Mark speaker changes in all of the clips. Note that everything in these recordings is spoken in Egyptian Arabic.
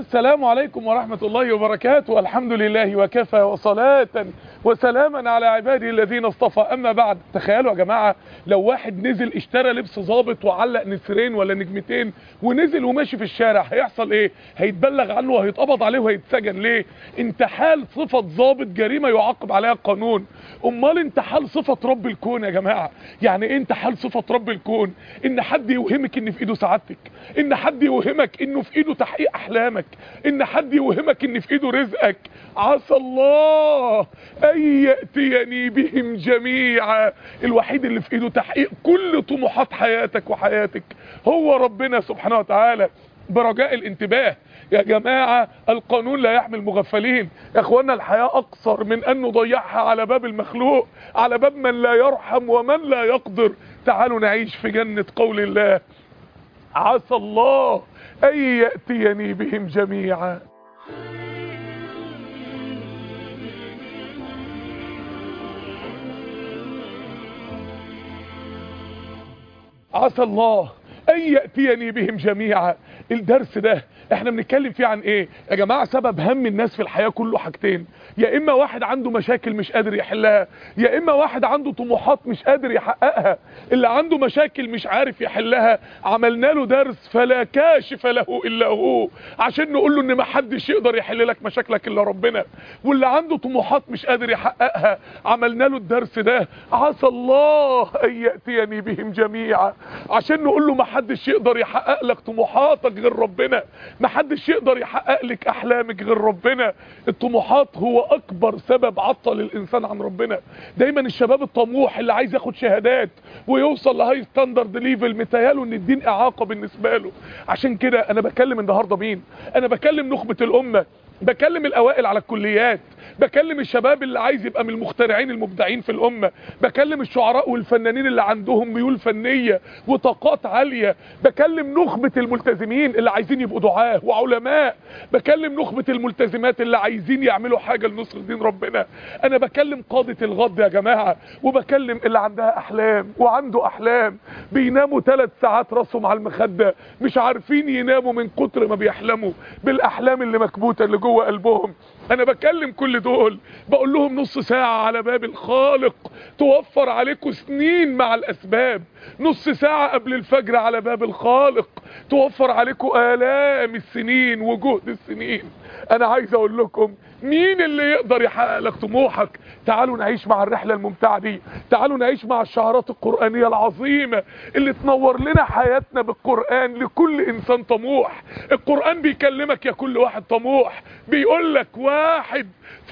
Speaker 1: السلام عليكم ورحمة الله وبركاته الحمد لله وكفى وصلاة وسلاما على عباده الذين اصطفى أما بعد تخيلوا يا جماعة لو واحد نزل اشترى لبس ظابط وعلق نسرين ولا نجمتين ونزل وماشي في الشارع هيحصل ايه هيتبلغ عنه وهيتقبض عليه وهيتسجن ليه انتحال صفة ظابط جريمة يعاقب عليها القانون امال انتحال صفة رب الكون يا جماعة يعني ايه انتحال صفة رب الكون ان حد يوهمك ان في ايده سعادتك ان حد يوهمك انه في ايده تحقيق احلامك ان حد يوهمك ان في ايده رزقك عسى الله ان ياتيني بهم جميعا الوحيد اللي في ايده تحقيق كل طموحات حياتك وحياتك هو ربنا سبحانه وتعالى برجاء الانتباه يا جماعة القانون لا يحمل مغفلين يا اخوانا الحياة اقصر من ان نضيعها على باب المخلوق على باب من لا يرحم ومن لا يقدر تعالوا نعيش في جنة قول الله عسى الله ان يأتيني بهم جميعا عسى الله ان يأتيني بهم جميعا الدرس ده احنا بنتكلم فيه عن ايه يا جماعة سبب هم الناس في الحياة كله حاجتين يا اما واحد عنده مشاكل مش قادر يحلها يا اما واحد عنده طموحات مش قادر يحققها اللي عنده مشاكل مش عارف يحلها عملنا له درس فلا كاشف له الا هو عشان نقول له ان ما حدش يقدر يحل لك مشاكلك الا ربنا واللي عنده طموحات مش قادر يحققها عملنا له الدرس ده عسى الله ان ياتيني بهم جميعا عشان نقول له ما حدش يقدر يحقق لك طموحاتك غير ربنا ما حدش يقدر يحقق لك احلامك غير ربنا الطموحات هو اكبر سبب عطل الانسان عن ربنا دايما الشباب الطموح اللي عايز ياخد شهادات ويوصل لهاي ستاندرد ليفل متهياله ان الدين اعاقه بالنسبه له عشان كده انا بكلم النهارده مين انا بكلم نخبه الامه بكلم الاوائل على الكليات بكلم الشباب اللي عايز يبقى من المخترعين المبدعين في الامه بكلم الشعراء والفنانين اللي عندهم ميول فنيه وطاقات عاليه بكلم نخبه الملتزمين اللي عايزين يبقوا دعاه وعلماء بكلم نخبه الملتزمات اللي عايزين يعملوا حاجه لنصر دين ربنا انا بكلم قاده الغد يا جماعه وبكلم اللي عندها احلام وعنده احلام بيناموا ثلاث ساعات راسهم على المخده مش عارفين يناموا من كتر ما بيحلموا بالاحلام اللي مكبوته اللي جوه قلبهم انا بكلم كل دول بقول لهم نص ساعة على باب الخالق توفر عليكم سنين مع الاسباب نص ساعة قبل الفجر على باب الخالق توفر عليكم آلام السنين وجهد السنين انا عايز اقول لكم مين اللي يقدر يحقق لك طموحك تعالوا نعيش مع الرحلة الممتعة دي تعالوا نعيش مع الشعارات القرآنية العظيمة اللي تنور لنا حياتنا بالقرآن لكل انسان طموح القرآن بيكلمك يا كل واحد طموح بيقول لك واحد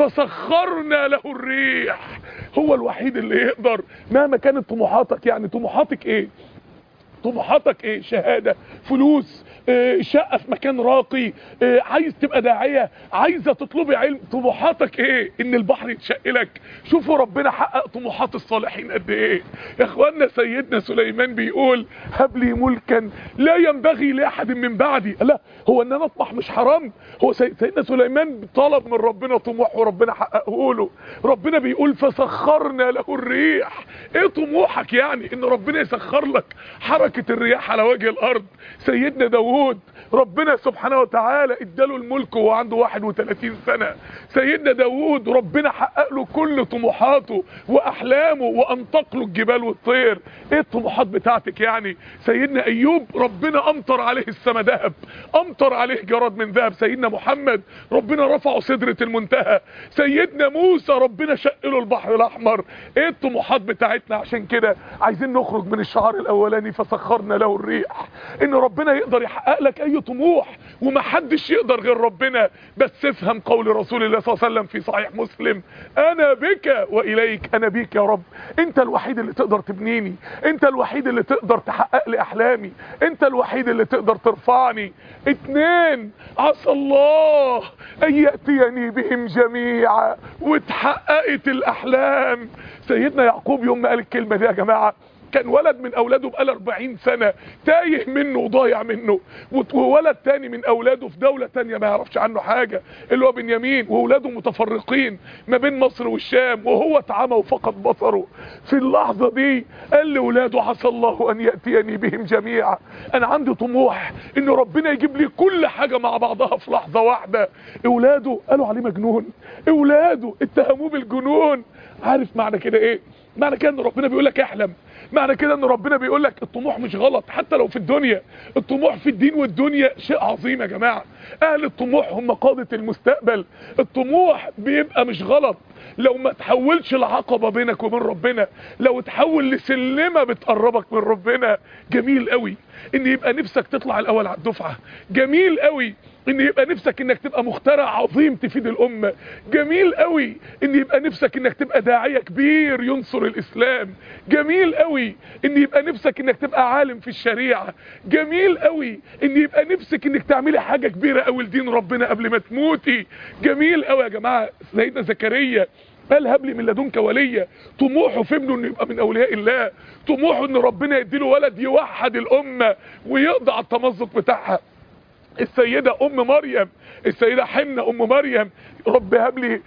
Speaker 1: فسخرنا له الريح هو الوحيد اللي يقدر مهما كانت طموحاتك يعني طموحاتك ايه طموحاتك ايه شهادة فلوس اه شقة في مكان راقي اه عايز تبقى داعية عايزة تطلبي علم طموحاتك ايه ان البحر يتشقلك شوفوا ربنا حقق طموحات الصالحين قد ايه يا اخوانا سيدنا سليمان بيقول هب لي ملكا لا ينبغي لاحد من بعدي لا هو ان انا اطمح مش حرام هو سيدنا سليمان طلب من ربنا طموح وربنا حققه له ربنا بيقول فسخرنا له الريح ايه طموحك يعني ان ربنا يسخر لك حركة الرياح على وجه الارض سيدنا داوود ربنا سبحانه وتعالى اداله الملك وهو عنده 31 سنة سيدنا داوود ربنا حقق له كل طموحاته واحلامه وانطق له الجبال والطير ايه الطموحات بتاعتك يعني سيدنا ايوب ربنا امطر عليه السما ذهب امطر عليه جراد من ذهب سيدنا محمد ربنا رفعه سدرة المنتهى سيدنا موسى ربنا شق له البحر الاحمر ايه الطموحات بتاعتنا عشان كده عايزين نخرج من الشعار الاولاني فسخرنا له الريح ان ربنا يقدر يحقق لك اي طموح ومحدش يقدر غير ربنا بس افهم قول رسول الله صلى الله عليه وسلم في صحيح مسلم انا بك واليك انا بيك يا رب انت الوحيد اللي تقدر تبنيني انت الوحيد اللي تقدر تحقق لي احلامي انت الوحيد اللي تقدر ترفعني اتنين عسى الله ان يأتيني بهم جميعا واتحققت الاحلام سيدنا يعقوب يوم ما قال الكلمة دي يا جماعة كان ولد من اولاده بقاله 40 سنة تايه منه وضايع منه وولد تاني من اولاده في دولة تانية ما يعرفش عنه حاجة اللي هو بنيامين واولاده متفرقين ما بين مصر والشام وهو اتعمى وفقد بصره في اللحظة دي قال لاولاده عسى الله ان يأتيني بهم جميعا انا عندي طموح ان ربنا يجيب لي كل حاجة مع بعضها في لحظة واحدة اولاده قالوا عليه مجنون اولاده اتهموه بالجنون عارف معنى كده ايه معنى كده ان ربنا بيقول لك احلم معنى كده ان ربنا بيقول لك الطموح مش غلط حتى لو في الدنيا الطموح في الدين والدنيا شيء عظيم يا جماعة اهل الطموح هم قادة المستقبل الطموح بيبقى مش غلط لو ما تحولش العقبة بينك وبين ربنا لو تحول لسلمة بتقربك من ربنا جميل قوي ان يبقى نفسك تطلع الاول على الدفعة جميل قوي ان يبقى نفسك انك تبقى مخترع عظيم تفيد الامة جميل قوي ان يبقى نفسك انك تبقى داعية كبير ينصر الاسلام جميل قوي ان يبقى نفسك انك تبقى عالم في الشريعة جميل قوي ان يبقى نفسك انك تعملي حاجة كبيرة قوي لدين ربنا قبل ما تموتي جميل قوي يا جماعة سيدنا زكريا قال هب لي من لدنك وليا طموحه في ابنه انه يبقى من اولياء الله طموحه ان ربنا يديله ولد يوحد الامه ويقضي على التمزق بتاعها السيدة ام مريم السيدة حمنة ام مريم رب هب لي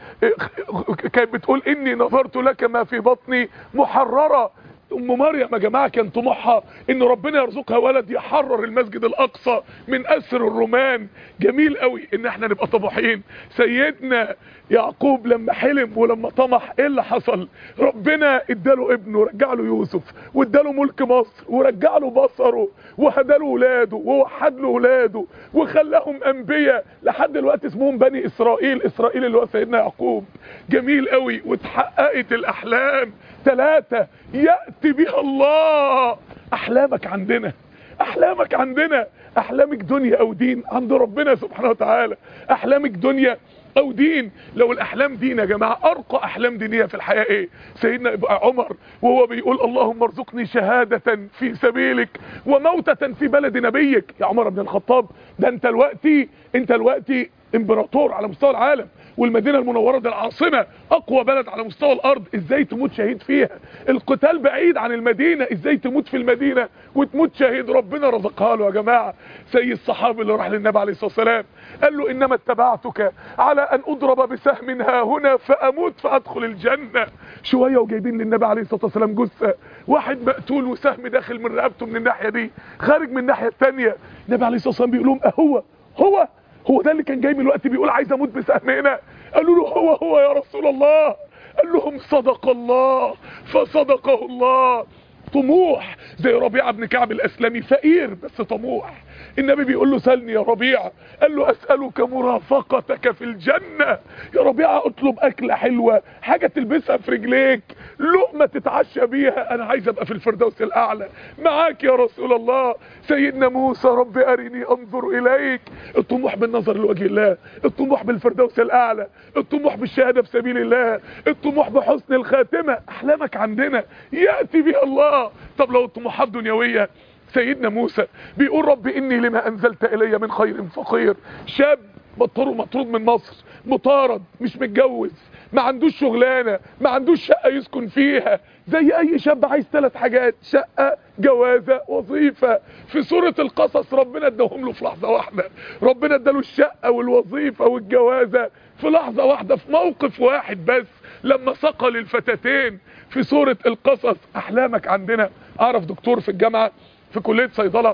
Speaker 1: كانت بتقول اني نظرت لك ما في بطني محررة ام مريم يا جماعه كان طموحها ان ربنا يرزقها ولد يحرر المسجد الاقصى من اسر الرومان جميل قوي ان احنا نبقى طموحين سيدنا يعقوب لما حلم ولما طمح ايه اللي حصل ربنا اداله ابنه ورجع له يوسف واداله ملك مصر ورجع له بصره وهدى له ولاده ووحد له ولاده وخلاهم انبياء لحد دلوقتي اسمهم بني اسرائيل اسرائيل اللي هو سيدنا يعقوب جميل قوي واتحققت الاحلام ثلاثة يأتي بها الله احلامك عندنا احلامك عندنا احلامك دنيا او دين عند ربنا سبحانه وتعالى احلامك دنيا او دين لو الاحلام دين يا جماعه ارقى احلام دينيه في الحياه ايه سيدنا عمر وهو بيقول اللهم ارزقني شهاده في سبيلك وموتة في بلد نبيك يا عمر بن الخطاب ده انت دلوقتي انت دلوقتي امبراطور على مستوى العالم والمدينة المنورة دي العاصمة اقوى بلد على مستوى الارض ازاي تموت شهيد فيها القتال بعيد عن المدينة ازاي تموت في المدينة وتموت شهيد ربنا رزقها له يا جماعة زي الصحابي اللي راح للنبي عليه الصلاة والسلام قال له انما اتبعتك على ان اضرب بسهم ها هنا فاموت فادخل الجنة شوية وجايبين للنبي عليه الصلاة والسلام جثة واحد مقتول وسهم داخل من رقبته من الناحية دي خارج من الناحية التانية النبي عليه الصلاة والسلام بيقول لهم اهو هو هو ده اللي كان جاي من الوقت بيقول عايز اموت بسهم هنا قالوا له هو هو يا رسول الله قال لهم صدق الله فصدقه الله طموح زي ربيعة بن كعب الاسلمي فقير بس طموح النبي بيقول له سلني يا ربيعة قال له اسألك مرافقتك في الجنة يا ربيعة اطلب اكلة حلوة حاجة تلبسها في رجليك لقمة تتعشى بيها انا عايز ابقى في الفردوس الاعلى معاك يا رسول الله سيدنا موسى رب ارني انظر اليك الطموح بالنظر لوجه الله الطموح بالفردوس الاعلى الطموح بالشهادة في سبيل الله الطموح بحسن الخاتمة احلامك عندنا يأتي بها الله طب لو الطموحات دنيوية سيدنا موسى بيقول رب اني لما انزلت الي من خير فقير شاب مطرود مطرود من مصر مطارد مش متجوز ما عندوش شغلانه ما عندوش شقه يسكن فيها زي اي شاب عايز ثلاث حاجات شقه جوازه وظيفه في سوره القصص ربنا اداهم له في لحظه واحده ربنا اداله الشقه والوظيفه والجوازه في لحظه واحده في موقف واحد بس لما سقى للفتاتين في سوره القصص احلامك عندنا اعرف دكتور في الجامعه في كلية صيدلة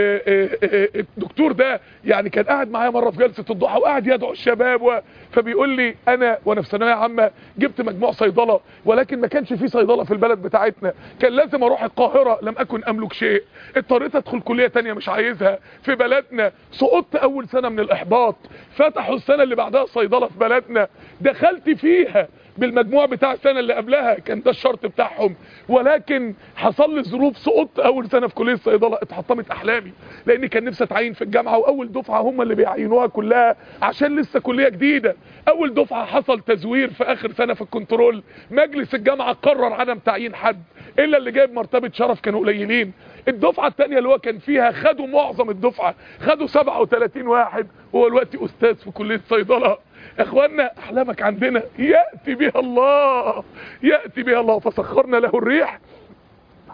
Speaker 1: الدكتور ده يعني كان قاعد معايا مرة في جلسة الضحى وقاعد يدعو الشباب و... فبيقول لي انا وانا في ثانويه عامه جبت مجموع صيدلة ولكن ما كانش في صيدلة في البلد بتاعتنا كان لازم اروح القاهرة لم اكن املك شيء اضطريت ادخل كلية تانية مش عايزها في بلدنا سقطت اول سنة من الاحباط فتحوا السنة اللي بعدها صيدلة في بلدنا دخلت فيها بالمجموع بتاع السنة اللي قبلها كان ده الشرط بتاعهم ولكن حصل لي ظروف سقطت اول سنة في كلية الصيدلة اتحطمت احلامي لان كان نفسي اتعين في الجامعة واول دفعة هم اللي بيعينوها كلها عشان لسه كلية جديدة اول دفعة حصل تزوير في اخر سنة في الكنترول مجلس الجامعة قرر عدم تعيين حد الا اللي جايب مرتبة شرف كانوا قليلين الدفعة التانية اللي هو كان فيها خدوا معظم الدفعة خدوا 37 واحد وهو دلوقتي استاذ في كلية صيدلة اخوانا احلامك عندنا يأتي بها الله يأتي بها الله فسخرنا له الريح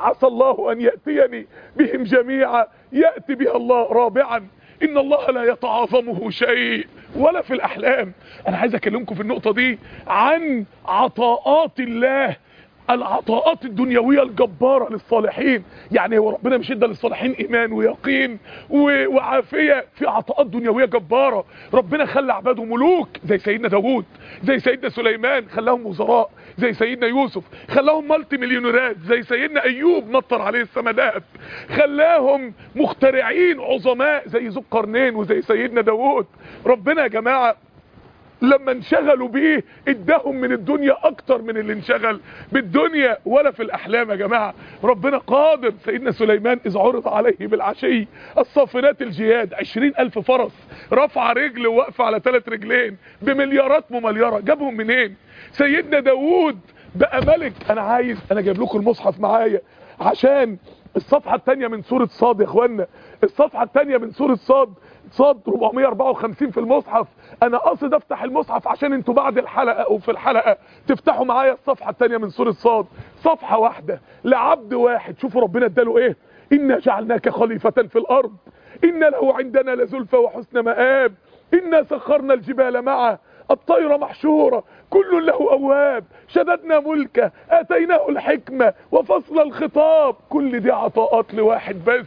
Speaker 1: عسى الله ان يأتيني بهم جميعا يأتي بها الله رابعا ان الله لا يتعاظمه شيء ولا في الاحلام انا عايز اكلمكم في النقطة دي عن عطاءات الله العطاءات الدنيوية الجبارة للصالحين يعني هو ربنا مش ادى للصالحين ايمان ويقين و- وعافية في عطاءات دنيوية جبارة ربنا خلى عباده ملوك زي سيدنا داوود زي سيدنا سليمان خلاهم وزراء زي سيدنا يوسف خلاهم مالتي مليونيرات زي سيدنا ايوب مطر عليه السما دهب خلاهم مخترعين عظماء زي ذو القرنين وزي سيدنا داوود ربنا يا جماعه لما انشغلوا بيه اداهم من الدنيا اكتر من اللي انشغل بالدنيا ولا في الاحلام يا جماعة ربنا قادر سيدنا سليمان اذ عرض عليه بالعشي الصافنات الجياد عشرين الف فرس رفع رجل ووقف على ثلاث رجلين بمليارات ممليارة جابهم منين سيدنا داوود بقى ملك انا عايز انا جايب لكم المصحف معايا عشان الصفحة الثانية من سورة صاد يا اخوانا الصفحة الثانية من سورة صاد صاد 454 في المصحف انا قاصد افتح المصحف عشان انتوا بعد الحلقة او في الحلقة تفتحوا معايا الصفحة الثانية من سورة صاد صفحة واحدة لعبد واحد شوفوا ربنا اداله ايه انا جعلناك خليفة في الارض ان له عندنا لزلفى وحسن مآب انا سخرنا الجبال معه الطير محشورة كل له أواب شددنا ملكه آتيناه الحكمة وفصل الخطاب كل دي عطاءات لواحد بس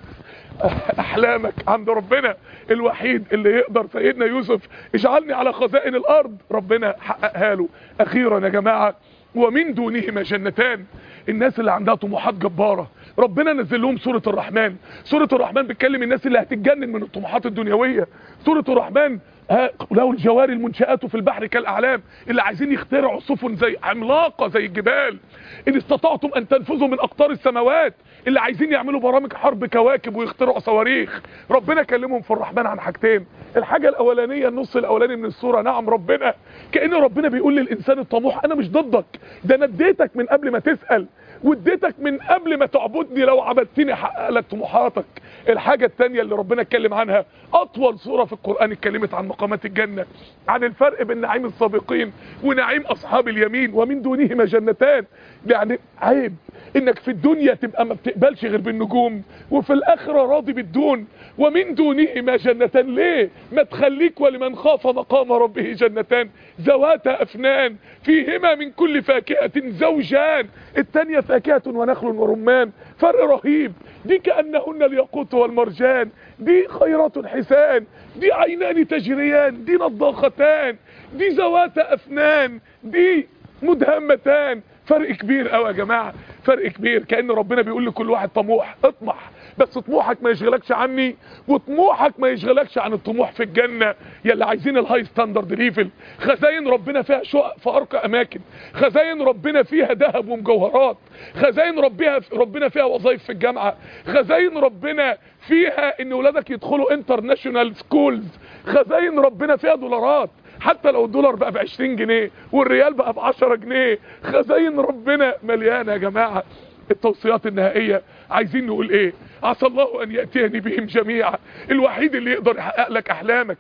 Speaker 1: احلامك عند ربنا الوحيد اللي يقدر سيدنا يوسف اجعلني على خزائن الارض ربنا حققها له اخيرا يا جماعه ومن دونهما جنتان الناس اللي عندها طموحات جباره ربنا نزل لهم سوره الرحمن سوره الرحمن بتكلم الناس اللي هتتجنن من الطموحات الدنيويه سوره الرحمن ها له الجواري المنشآت في البحر كالأعلام اللي عايزين يخترعوا سفن زي عملاقة زي الجبال إن استطعتم أن تنفذوا من أقطار السماوات اللي عايزين يعملوا برامج حرب كواكب ويخترعوا صواريخ ربنا كلمهم في الرحمن عن حاجتين الحاجة الأولانية النص الأولاني من السورة نعم ربنا كأن ربنا بيقول للإنسان الطموح أنا مش ضدك ده أنا اديتك من قبل ما تسأل واديتك من قبل ما تعبدني لو عبدتني احقق لك طموحاتك الحاجة التانية اللي ربنا اتكلم عنها اطول سورة في القرآن اتكلمت عن مقامات الجنة عن الفرق بين نعيم السابقين ونعيم اصحاب اليمين ومن دونهما جنتان يعني عيب انك في الدنيا تبقى ما بتقبلش غير بالنجوم وفي الاخرة راضي بالدون ومن دونهما جنتان ليه ما تخليك ولمن خاف مقام ربه جنتان ذواتا افنان فيهما من كل فاكهة زوجان التانية فاكهة ونخل ورمان فرق رهيب دي كأنهن الياقوت والمرجان دي خيرات حسان دي عينان تجريان دي نضاختان دي ذوات افنان دي مدهمتان فرق كبير قوي يا جماعة فرق كبير كأن ربنا بيقول لكل واحد طموح اطمح بس طموحك ما يشغلكش عني وطموحك ما يشغلكش عن الطموح في الجنة يلي عايزين الهاي ستاندرد ليفل خزاين ربنا فيها شقق في ارقى اماكن خزاين ربنا فيها ذهب ومجوهرات خزاين ربنا ربنا فيها وظائف في الجامعة خزاين ربنا فيها ان ولادك يدخلوا انترناشونال سكولز خزاين ربنا فيها دولارات حتى لو الدولار بقى ب 20 جنيه والريال بقى ب 10 جنيه خزاين ربنا مليانه يا جماعه التوصيات النهائيه عايزين نقول ايه عسى الله ان ياتيني بهم جميعا الوحيد اللي يقدر يحقق لك احلامك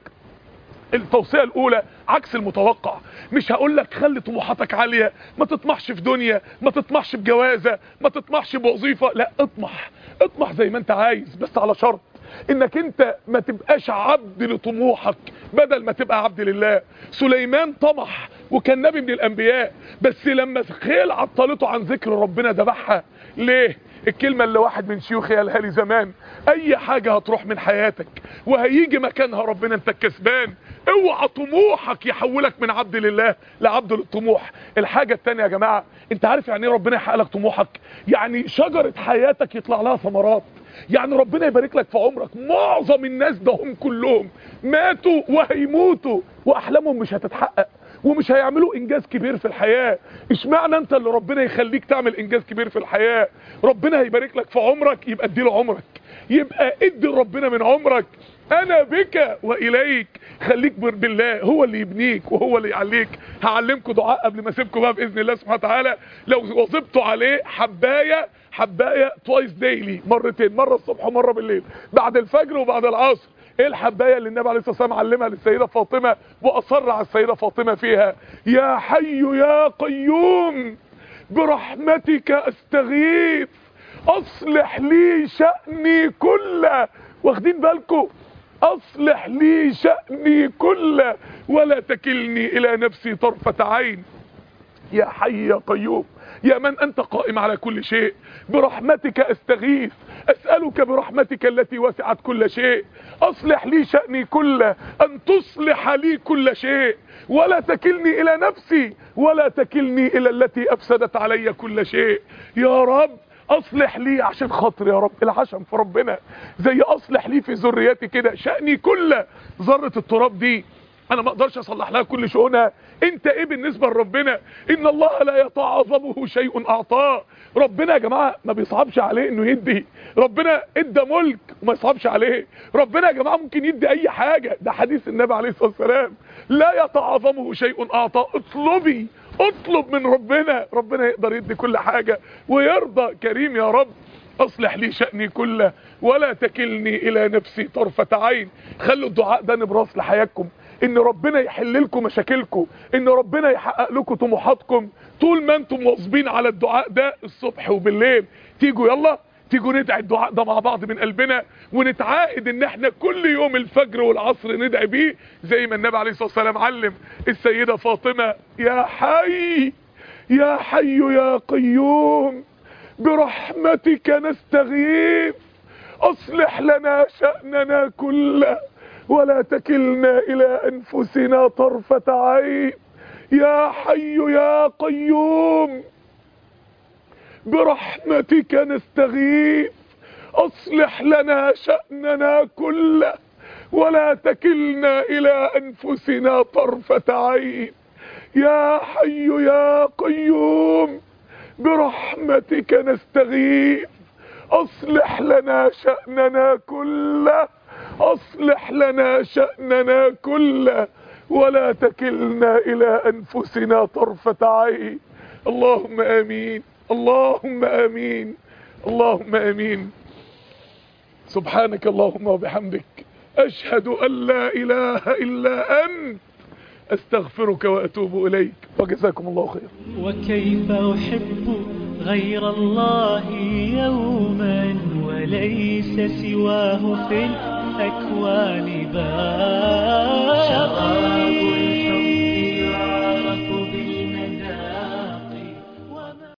Speaker 1: التوصية الاولى عكس المتوقع مش هقول لك خلي طموحاتك عالية ما تطمحش في دنيا ما تطمحش بجوازة ما تطمحش بوظيفة لا اطمح اطمح زي ما انت عايز بس على شرط انك انت ما تبقاش عبد لطموحك بدل ما تبقى عبد لله سليمان طمح وكان نبي من الانبياء بس لما خيل عطلته عن ذكر ربنا ذبحها ليه الكلمة اللي واحد من شيوخي قالها لي زمان اي حاجة هتروح من حياتك وهيجي مكانها ربنا انت الكسبان اوعى طموحك يحولك من عبد لله لعبد للطموح الحاجة التانية يا جماعة انت عارف يعني ايه ربنا يحقق لك طموحك يعني شجرة حياتك يطلع لها ثمرات يعني ربنا يبارك لك في عمرك معظم الناس ده هم كلهم ماتوا وهيموتوا واحلامهم مش هتتحقق ومش هيعملوا انجاز كبير في الحياة اشمعنى انت اللي ربنا يخليك تعمل انجاز كبير في الحياة ربنا هيبارك لك في عمرك يبقى اديله عمرك يبقى ادي ربنا من عمرك انا بك واليك خليك بالله هو اللي يبنيك وهو اللي يعليك هعلمكم دعاء قبل ما اسيبكم بقى باذن الله سبحانه وتعالى لو واظبتوا عليه حبايه حبايه توايس ديلي مرتين مره الصبح ومره بالليل بعد الفجر وبعد العصر ايه الحبايه اللي النبي عليه الصلاه والسلام علمها للسيده فاطمه واصر على السيده فاطمه فيها يا حي يا قيوم برحمتك استغيث اصلح لي شأني كله واخدين بالكم اصلح لي شأني كله ولا تكلني الى نفسي طرفة عين يا حي يا قيوم يا من انت قائم على كل شيء برحمتك استغيث اسألك برحمتك التي وسعت كل شيء اصلح لي شأني كله ان تصلح لي كل شيء ولا تكلني الى نفسي ولا تكلني الى التي افسدت علي كل شيء يا رب اصلح لي عشان خاطر يا رب العشم في ربنا زي اصلح لي في ذريتي كده شأني كله ذرة التراب دي انا ما اقدرش اصلح لها كل شؤونها انت ايه بالنسبة لربنا ان الله لا يتعاظمه شيء اعطاه ربنا يا جماعة ما بيصعبش عليه انه يدي ربنا ادى ملك وما يصعبش عليه ربنا يا جماعة ممكن يدي اي حاجة ده حديث النبي عليه الصلاة والسلام لا يتعاظمه شيء اعطاه اطلبي اطلب من ربنا ربنا يقدر يدي كل حاجة ويرضى كريم يا رب اصلح لي شأني كله ولا تكلني الى نفسي طرفة عين خلوا الدعاء ده نبراس لحياتكم ان ربنا يحل لكم مشاكلكم ان ربنا يحقق لكم طموحاتكم طول ما انتم مواظبين على الدعاء ده الصبح وبالليل تيجوا يلا تيجوا ندعي الدعاء ده مع بعض من قلبنا ونتعاقد ان احنا كل يوم الفجر والعصر ندعي بيه زي ما النبي عليه الصلاة والسلام علم السيدة فاطمة يا حي يا حي يا قيوم برحمتك نستغيث اصلح لنا شأننا كله ولا تكلنا الى انفسنا طرفة عين يا حي يا قيوم برحمتك نستغيث اصلح لنا شأننا كله ولا تكلنا الى انفسنا طرفة عين يا حي يا قيوم برحمتك نستغيث اصلح لنا شأننا كله اصلح لنا شأننا كله ولا تكلنا الى انفسنا طرفة عين اللهم امين اللهم امين اللهم امين سبحانك اللهم وبحمدك اشهد ان لا اله الا انت استغفرك واتوب اليك وجزاكم الله خيرا
Speaker 2: وكيف أحب غير الله يوما وليس سواه في الأكوان بار